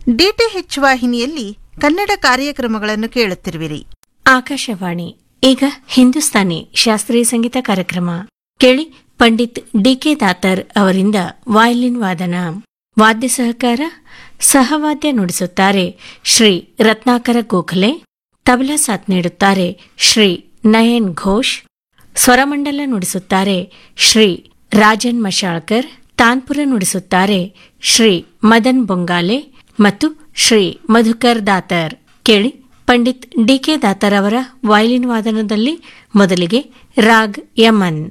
DTH ವಾಹಿನಿಯಲ್ಲಿ ಕನ್ನಡ ಕಾರ್ಯಕ್ರಮಗಳನ್ನು ಕೇಳುತ್ತಿರುವಿರಿ ಆಕಾಶವಾಣಿ ಈಗ ಹಿಂದೂಸ್ತಾನಿ ಶಾಸ್ತ್ರೀಯ ಸಂಗೀತ ಕಾರ್ಯಕ್ರಮ ಕೇಳಿ ಪಂಡಿತ್ ಡಿಕೆ ದಾತರ್ ಅವರಿಂದ ವಯಲಿನ್ ವಾದನ ವಾದ್ಯ ಸಹಕಾರ ಸಹವಾದ್ಯ ನುಡಿಸುತ್ತಾರೆ ಶ್ರೀ ರತ್ನಾಕರ ಗೋಖಲೆ ತಬಲಾ ಸಾಥ್ ನೀಡುತ್ತಾರೆ ಶ್ರೀ ನಯನ್ ಘೋಷ್ ಸ್ವರಮಂಡಲ ನುಡಿಸುತ್ತಾರೆ ಶ್ರೀ ರಾಜನ್ ಮಶಾಳ್ಕರ್ ತಾನ್ಪುರ ನುಡಿಸುತ್ತಾರೆ ಶ್ರೀ ಮದನ್ ಬೊಂಗಾಲೆ ಮತ್ತು ಶ್ರೀ ಮಧುಕರ್ ದಾತರ್ ಕೇಳಿ ಪಂಡಿತ್ ಡಿಕೆ ದಾತರ್ ಅವರ ವಯಲಿನ್ ವಾದನದಲ್ಲಿ ಮೊದಲಿಗೆ ರಾಗ್ ಯಮನ್